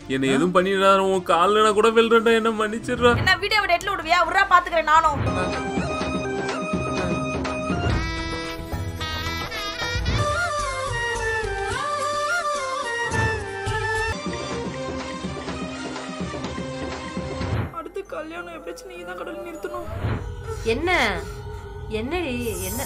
என்னை எதுவும் பண்ணிடாத உன் காலில் நான் கூட வெல்றேன்டா என்ன மன்னிச்சிடுறா என்ன வீடியோ டெட்ல விடுவியா உரா பாத்துக்கிறேன் நானும் அடுத்து கல்யாணம் எப்படியாச்சும் நீ தான் கடவுள் நிறுத்தணும் என்ன என்னடி என்ன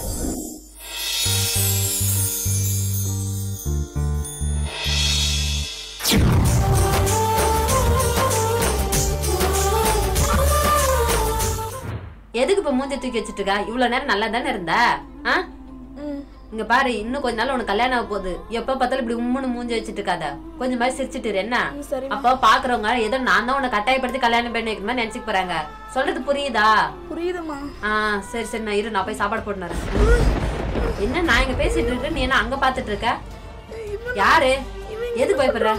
எதுக்கு இப்ப மூஞ்சி தூக்கி வச்சிட்டு இருக்கா இவ்வளவு நேரம் நல்லா தானே இருந்தா ஆ இங்க பாரு இன்னும் கொஞ்ச நாள் உனக்கு கல்யாணம் ஆக போகுது எப்ப பார்த்தாலும் இப்படி உம்முன்னு மூஞ்சி வச்சிட்டு இருக்காத கொஞ்சம் மாதிரி சிரிச்சிட்டு இரு, என்ன சரி அப்போ பாக்குறவங்க ஏதோ நான் தான் உன்னை கட்டாயப்படுத்தி கல்யாணம் பண்ணி வைக்கிற மாதிரி நினைச்சுக்க போறாங்க சொல்றது புரியுதா புரியுதுமா ஆ சரி சரி நான் இரு நான் போய் சாப்பாடு போட்டு வரேன் என்ன நான் இங்க பேசிட்டு இருக்கேன் நீ என்ன அங்க பாத்துட்டு இருக்க யாரு எது பயப்படுற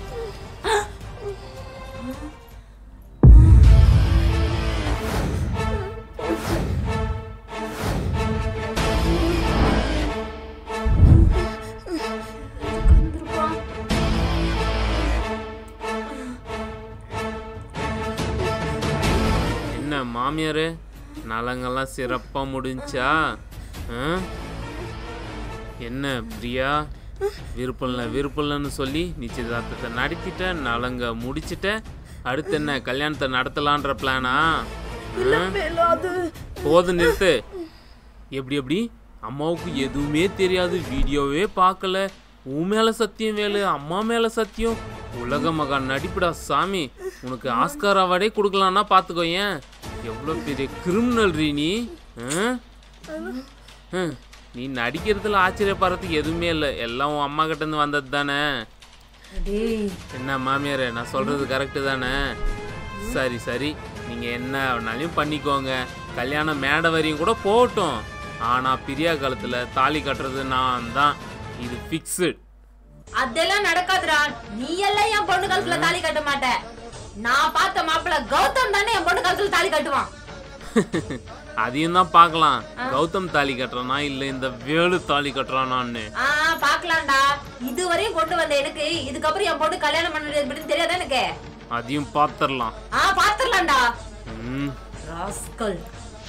என்ன மாமியாரு நலங்கெல்லாம் சிறப்பா முடிஞ்சா ஆ? என்ன பிரியா விருப்பம் இல்லை விருப்பம் இல்லைன்னு சொல்லி நிச்சயதார்த்தத்தை நடத்திட்ட நலங்க முடிச்சிட்ட அடுத்து என்ன கல்யாணத்தை நடத்தலான்ற பிளானா அது போதும் நிறுத்து எப்படி எப்படி அம்மாவுக்கு எதுவுமே தெரியாது வீடியோவே பார்க்கல உன் மேல சத்தியம் வேலு அம்மா மேல சத்தியம் உலக மகா நடிப்புடா சாமி உனக்கு ஆஸ்கார் அவார்டே கொடுக்கலான்னா பார்த்துக்கோ ஏன் எவ்வளோ பெரிய கிரிமினல் ரீ நீ ஆ? ஹம், நீ நடிக்கிறதுல ஆச்சரியப்படுறதுக்கு எதுவுமே இல்லை எல்லாம் உன் அம்மா கிட்ட இருந்து வந்தது தானே டேய் என்ன மாமியாரே நான் சொல்றது கரெக்டு தானே சரி சரி நீங்க என்ன வேணாலும் பண்ணிக்கோங்க கல்யாணம் மேடை வரையும் கூட போகட்டும் ஆனா பிரியா காலத்துல தாலி கட்டுறது நான் தான் இது ஃபிக்ஸ்டு அதெல்லாம் நடக்காதுடா நீ எல்லாம் என் பொண்ணு காலத்துல தாலி கட்ட மாட்ட நான் பார்த்த மாப்பிள்ள கௌதம் தானே என் பொண்ணு காலத்துல தாலி கட்டுவான் அதையும் தான் பார்க்கலாம் கௌதம் தாலி கட்டுறானா இல்ல இந்த வேலு தாலி கட்டுறானான்னு ஆ பாக்கலாம்டா இதுவரையும் கொண்டு வந்த எனக்கு இதுக்கப்புறம் என் பொண்ணு கல்யாணம் பண்ணது எப்படின்னு தெரியாதா எனக்கு அதையும் பார்த்துடலாம் ஆ பாத்துடலாம்டா ம் ராஸ்கல்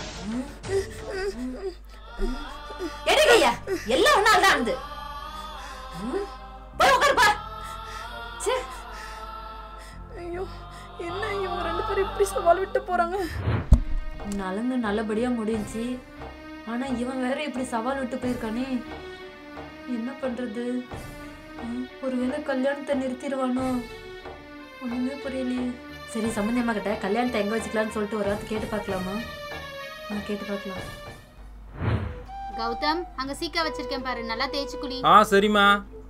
எடுக்கையா எல்லாம் ஒன்னால தான் இருந்து ம், போய் உட்காருப்பா ச்சே ஐயோ என்ன இவங்க ரெண்டு பேரும் இப்படி சவால் விட்டு போறாங்க நலங்கு நல்லபடியா முடிஞ்சுச்சு ஆனா இவன் வேற இப்படி சவால் விட்டு போயிருக்கானே என்ன பண்றது ம், ஒருவேளை கல்யாணத்தை நிறுத்திடுவானோ ஒண்ணுமே புரியலையே சரி சம்பந்தியம்மா கிட்ட கல்யாணத்தை எங்க வச்சுக்கலாம்னு சொல்லிட்டு ஒரு வார்த்தை கேட்டு பார்க்கலாமா ஆ கேட்டு பார்க்கலாம் கௌதம் அங்க சீக்கா வச்சிருக்கேன் பாரு நல்லா தேய்ச்சு குடி ஆ சரிம்மா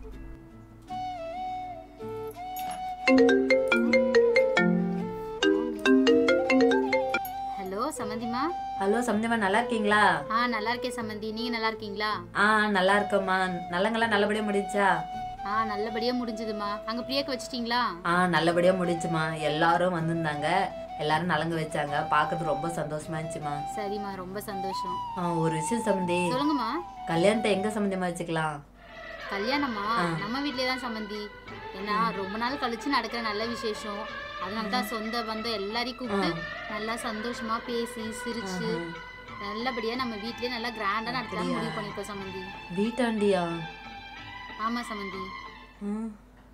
ஹலோ சம்மந்திமா ஹலோ சம்பந்தியம்மா நல்லா இருக்கீங்களா ஆ நல்லா இருக்கேன் சம்மந்தி நீங்க நல்லா இருக்கீங்களா ஆ நல்லா இருக்கம்மா நலங்கெல்லாம் நல்லபடியா முடிஞ்சா ஆ நல்லபடியா முடிஞ்சதுமா அங்க பிரியாக்கு வச்சிட்டீங்களா ஆ நல்லபடியா முடிஞ்சுமா எல்லாரும் வந்திருந்தாங்க எல்லாரும் நலங்கு வச்சாங்க பார்க்கறது ரொம்ப சந்தோஷமா இருந்துச்சுமா சரிம்மா ரொம்ப சந்தோஷம் ஆ, ஒரு விஷயம் சம்பந்தி சொல்லுங்கம்மா கல்யாணத்தை எங்க சம்பந்தியமா வச்சுக்கலாம் கல்யாணமா நம்ம வீட்லயே தான் சம்மந்தி ஏன்னா ரொம்ப நாள் கழிச்சு நடக்கிற நல்ல விசேஷம் அதனால தான் சொந்த பந்தம் எல்லாரையும் கூப்பிட்டு நல்லா சந்தோஷமா பேசி சிரிச்சு நல்லபடியா நம்ம வீட்லயே நல்லா கிராண்டா நடத்தலாம் முடிவு பண்ணிருக்கோம் சம்மந்தி வீட்டாண்டியா ஆமா சம்மந்தி ம்.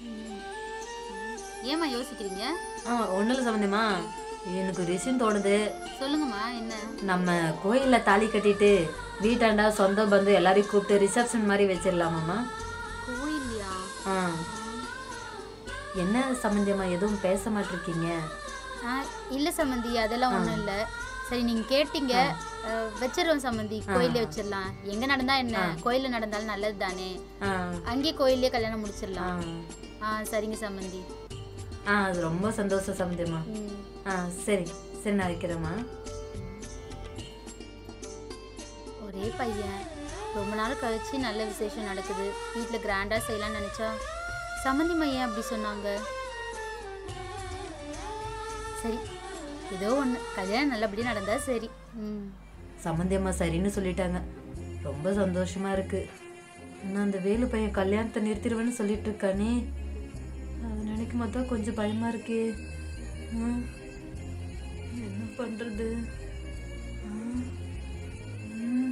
ஏம்மா யோசிக்கிறீங்க ஆ ஒன்றும் இல்லை சம்பந்தியமா எனக்கு ஒரு விஷயம் தோணுது சொல்லுங்கம்மா என்ன நம்ம கோயில்ல தாலி கட்டிட்டு வீட்டாண்டா சொந்த பந்தம் எல்லாரையும் கூப்பிட்டு ரிசப்ஷன் மாதிரி வச்சிடலாமாம்மா கோயில்லையா ஆ என்ன சம்பந்தியமா எதுவும் பேச மாட்டிருக்கீங்க ஆ இல்ல சம்மந்தி அதெல்லாம் ஒண்ணும் இல்ல சரி நீங்க கேட்டீங்க அஹ், வச்சிடுறோம் சம்மந்தி கோயிலே வச்சிடலாம் எங்க நடந்தா என்ன கோயில்ல நடந்தாலும் நல்லது தானே ஆ அங்கேயே கோயிலே கல்யாணம் ஆ முடிச்சிடலாம் ஆ சரிங்க சம்மந்தி ஆ அது ரொம்ப சந்தோஷம் சம்பந்தியமா ம். ஆ சரி சரி நான் வைக்கிறேம்மா ஒரே பையன் ரொம்ப நாள் கழிச்சு நல்ல விசேஷம் நடக்குது வீட்டில் கிராண்டா செய்யலாம்னு நினைச்சா சம்மந்தி மையன் அப்படி சொன்னாங்க சரி ஏதோ ஒன்று கல்யாணம் நல்லபடியாக நடந்தா சரி ம் சம்பந்தியம்மா சரின்னு சொல்லிட்டாங்க ரொம்ப சந்தோஷமா இருக்கு நான் அந்த வேலு பையன் கல்யாணத்தை நிறுத்திடுவேன்னு சொல்லிட்டு இருக்கானே அதை நினைக்கும் நினைக்கும் போது தான் கொஞ்சம் பயமா இருக்கே ம், என்ன பண்றது ம், ம்.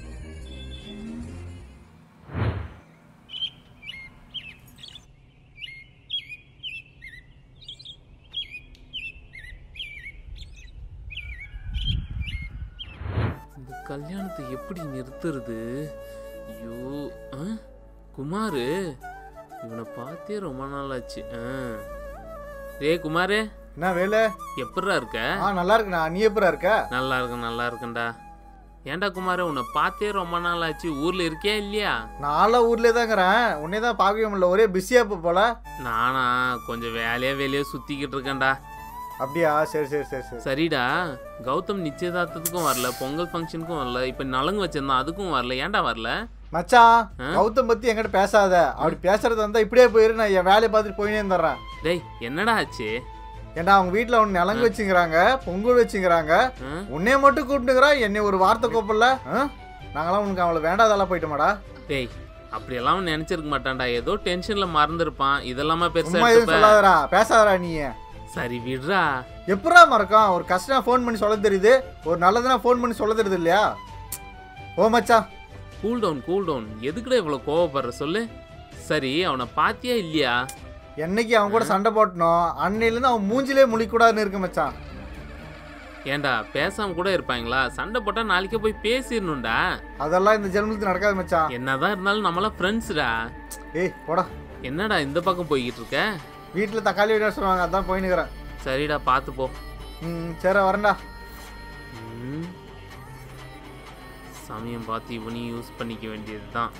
இந்த கல்யாணத்தை எப்படி நிறுத்துறது ஐயோ ஆ? குமாரு இவனை பார்த்தே ரொம்ப நாள் ஆச்சு ஆ. டேய் குமாரு என்ன வேலை எப்படிடா இருக்க ஆ நல்லா இருக்குண்ணா நீ எப்படா இருக்க நல்லா இருக்கேன் நல்லா இருக்கேன்டா ஏன்டா குமாரு உன்னை பார்த்தே ரொம்ப நாள் ஆச்சு ஊர்ல இருக்கியா இல்லையா நான்லாம் ஊர்லேயே தாங்கிறேன் உன்னே தான் பார்க்கவே முடியல ஒரே பிஸியாக இப்போ போல நானா கொஞ்சம் வேலையா வெளியே சுத்திக்கிட்டு இருக்கேன்டா அப்படியா சரி சரி சரி சரி சரிடா கௌதம் நிச்சயதார்த்தத்துக்கும் வரல பொங்கல் ஃபங்க்ஷனுக்கும் வரல இப்போ நலங்கு வச்சிருந்தான் அதுக்கும் வரல ஏன்டா வரல மச்சான் ஆ? கௌதம் பத்தி என்கிட்ட பேசாத அப்படி பேசுறது வந்தா இப்படியே போயிரு நான் என் வேலையை பார்த்துட்டு போயினே இருந்துடுறேன் டேய் என்னடா ஆச்சு ஏன்டா அவங்க வீட்டில் ஒன்று நிலங்கு வச்சுங்கிறாங்க பொங்கல் வச்சுங்கிறாங்க ஆ? உன்னைய மட்டும் கூப்பிட்டுங்கிறா என்னை ஒரு வார்த்தை கூப்பிடல ஆ? நாங்களாம் உனக்கு அவளை வேண்டாதெல்லாம் போயிட்டோமாடா டேய் அப்படியெல்லாம் அவன் நினைச்சிருக்க மாட்டான்டா ஏதோ டென்ஷன்ல மறந்துருப்பான் இதெல்லாமா பெருசா சும்மா எதுவும் எடுத்துப்ப. சொல்லாதடா பேசாதடா நீ சரி விடுறா எப்படா மறக்கும் ஒரு கஷ்டம் ஃபோன் பண்ணி சொல்ல தெரியுது ஒரு நல்லதுனா ஃபோன் பண்ணி சொல்ல தெரியுது இல்லையா ஓ மச்சான் கூல் டவுன் கூல் டவுன் எதுக்குடா இவ்வளவு கோவப்படுற சொல்லு சரி அவனை பாத்தியா இல்லையா என்னைக்கு அவன் கூட சண்டை போட்டனோம் அன்னையிலேருந்து அவன் மூஞ்சிலே முழிக்கூடாதுன்னு இருக்கு மச்சான் ஏன்டா பேசாம கூட இருப்பாங்களா சண்டை போட்டா நாளைக்கே போய் பேசிடணும்டா அதெல்லாம் இந்த ஜென்மத்துக்கு நடக்காது மச்சான் என்னதான் இருந்தாலும் நம்மளாம் ஃப்ரெண்ட்ஸ்டா ஏய் போடா என்னடா இந்த பக்கம் போய்கிட்டு இருக்க வீட்டில் தக்காளி வெட்ட சொல்லுவாங்க அதான் போயினுக்கிறேன் சரிடா பார்த்து போ ம் சரி வரேன்டா ம். சமயம் பார்த்து இவனையும் யூஸ் பண்ணிக்க வேண்டியதுதான்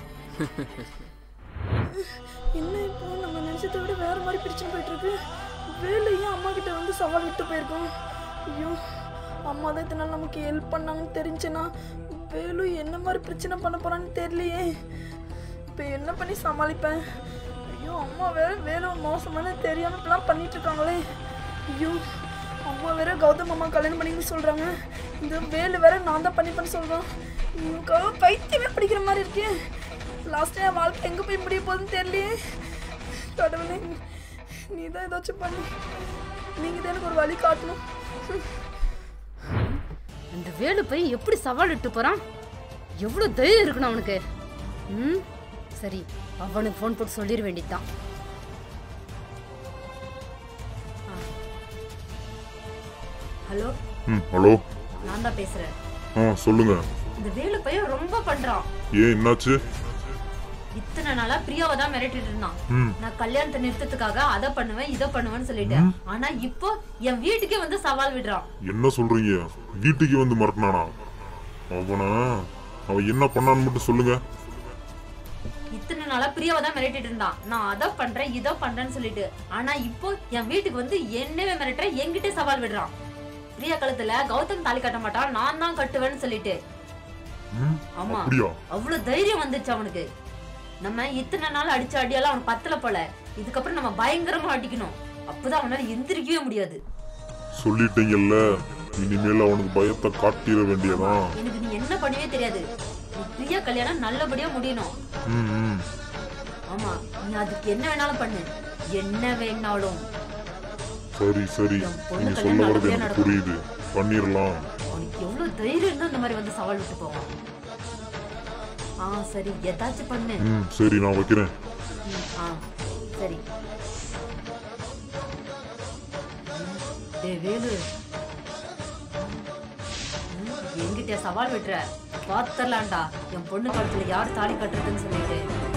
என்ன இப்போ நம்ம நினைச்சதை விட வேற மாதிரி பிரச்சனை போயிட்டு இருக்கு வேலையும் அம்மா கிட்ட வந்து சவால் விட்டு போயிருக்கோம் ஐயோ அம்மா தான் இத்தனை நாள் நமக்கு ஹெல்ப் பண்ணாங்கன்னு தெரிஞ்சுன்னா வேலு என்ன மாதிரி பிரச்சனை பண்ண போறான்னு தெரியலையே இப்போ என்ன பண்ணி சமாளிப்பேன் ஐயோ அம்மா வேற வேலு மோசமான தெரியாம இப்படிலாம் பண்ணிட்டு இருக்காங்களே ஐயோ அம்மா வேற கௌதம் அம்மா கல்யாணம் பண்ணிக்கணும்னு சொல்றாங்க இந்த வேலு வேற நான் தான் பண்ணிப்பேன்னு சொல்றான் ஐயோ பைத்தியமே பிடிக்கிற மாதிரி இருக்கே லாஸ்ட் என் வாழ்க்கை எங்கே போய் முடிய போகுதுன்னு தெரியலையே கடவுளே நீ தான் ஏதாச்சும் பண்ணு நீங்கள் தான் எனக்கு ஒரு வழி காட்டணும் அந்த வேலு போய் எப்படி சவால் விட்டு போறான் எவ்வளோ தைரியம் இருக்கணும் அவனுக்கு ம் சரி அவனுக்கு ஃபோன் போட்டு சொல்லிட வேண்டியதுதான் ஹலோ ம் ஹலோ நான் தான் பேசுறேன் ஆ சொல்லுங்க இந்த வேலு பையன் ரொம்ப பண்றான் ஏன் என்னாச்சு இத்தனை நாளா பிரியாவை தான் மிரட்டிட்டு இருந்தான் ம் நான் கல்யாணத்தை நிறுத்தத்துக்காக அதை பண்ணுவேன் இதை பண்ணுவேன்னு சொல்லிட்டேன் ஆனா இப்போ என் வீட்டுக்கே வந்து சவால் விடுறான் என்ன சொல்றீங்க வீட்டுக்கு வந்து மிரட்டினானா அவனா அவன் என்ன பண்ணான்னு மட்டும் சொல்லுங்க இத்தனை நாளா பிரியாவை தான் மிரட்டிட்டு இருந்தான் நான் அதை பண்றேன் இதை பண்றேன்னு சொல்லிட்டு ஆனா இப்போ என் வீட்டுக்கு வந்து என்னவே மிரட்டுற என்கிட்ட சவால் விடுறான் பிரியா கழுத்துல கௌதம் தாலி கட்ட மாட்டான் நான் தான் கட்டுவேன்னு சொல்லிட்டு ம் ஆமா அப்படியா அவ்வளவு தைரியம் வந்துச்சு அவனுக்கு நம்ம இத்தனை நாள் அடிச்ச அடியால அவன் பத்தல போல இதுக்கப்புறம் நம்ம பயங்கரமா அடிக்கணும் அப்பதான் அவனால எந்திரிக்கவே முடியாது சொல்லிட்டீங்கல்ல இனிமேல் அவனுக்கு பயத்தை காட்டிட வேண்டியதான் எனக்கு நீ என்ன பண்ணவே தெரியாது நீ பிரியா கல்யாணம் நல்லபடியா முடியணும் ம் ம் ஆமா நீ அதுக்கு என்ன வேணாலும் பண்ணு என்ன வேணாலும் சரி சரி என் பொண்ணு நீங்க கல்யாணம் சொல்ல வர்றது நல்லபடியா எனக்கு நடக்கும். புரியுது பண்ணிடலாம் அவனுக்கு எவ்வளவு தைரியம் இருந்தா இந்த மாதிரி வந்து சவால் விட்டு போவான் ஆ சரி ஏதாச்சும் பண்ணு ம் சரி நான் வைக்கிறேன் ம், ஆ சரி டேய் வேலு ம், என்கிட்ட சவால் விட்டுற பாத்துரலாம்டா என் பொண்ணு கழுத்துல யார் தாலி கட்டுறதுன்னு சொல்லிட்டு